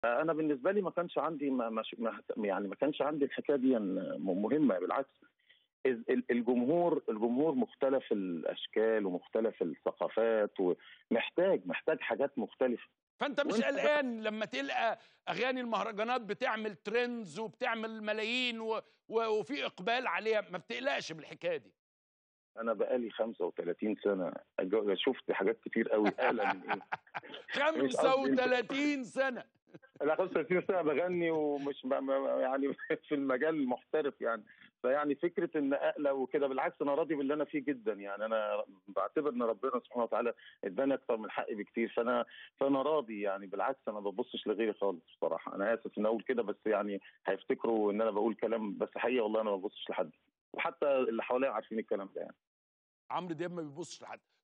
انا بالنسبه لي ما كانش عندي ما ما ما- يعني ما كانش عندي الحكايه دي مهمه بالعكس ال- ال- الجمهور الجمهور مختلف الاشكال ومختلف الثقافات ومحتاج محتاج حاجات مختلفه فانت مش وانت- قلقان لما تلقى اغاني المهرجانات بتعمل ترندز وبتعمل ملايين و... و... وفي اقبال عليها ما بتقلقش بالحكايه دي انا بقالي 35 سنه أج- شفت حاجات كتير قوي اقلق من ايه 35 سنه لا 35 سنه بغني ومش ب- ب- يعني في المجال المحترف يعني فيعني فكره ان اقلق وكده بالعكس انا راضي باللي انا فيه جدا يعني انا بعتبر ان ربنا سبحانه وتعالى اداني اكتر من حقي بكتير فانا فانا راضي يعني بالعكس انا ما ببصش لغيري خالص بصراحه انا اسف ان اقول كده بس يعني هيفتكروا ان انا بقول كلام بس حقيقه والله انا ما ببصش لحد وحتى اللي حواليا عارفين الكلام ده يعني عمرو دياب ما بيبصش لحد